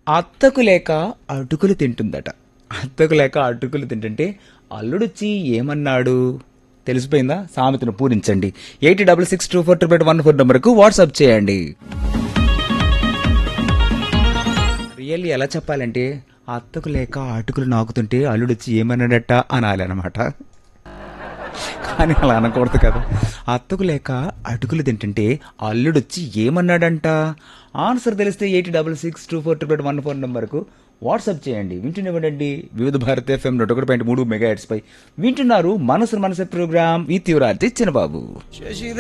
అత్తకు లేక అటుకులు తింటుందట అత్తకు లేక అటుకులు తింటుంటే అల్లుడొచ్చి ఏమన్నాడు తెలిసిపోయిందా సామెతను పూరించండి eighty double six two four triple one four నెంబర్కు వాట్సాప్ చేయండి రియల్లీ ఎలా చెప్పాలంటే అత్తకు లేక అటుకులు నాకుతుంటే అల్లుడొచ్చి ఏమన్నాడట అనాలి అనమాట కానీ అలా అనకూడదు కదా అత్తకు లేక అటుకులు తింటుంటే అల్లుడొచ్చి ఏమన్నాడంట ఆన్సర్ తెలిస్తే eighty double six two four triple one four నెంబర్కు వాట్సాప్ చేయండి వింటున్నవ్వండి వివిధ భారత్ ఎఫ్ఎం నూట ఒకటి పాయింట్ మూడు మెగా హెడ్స్ పై వింటున్నారు మనసు మనసు ప్రోగ్రామ్ ఈ తీవ్రార్థి చిన్నబాబు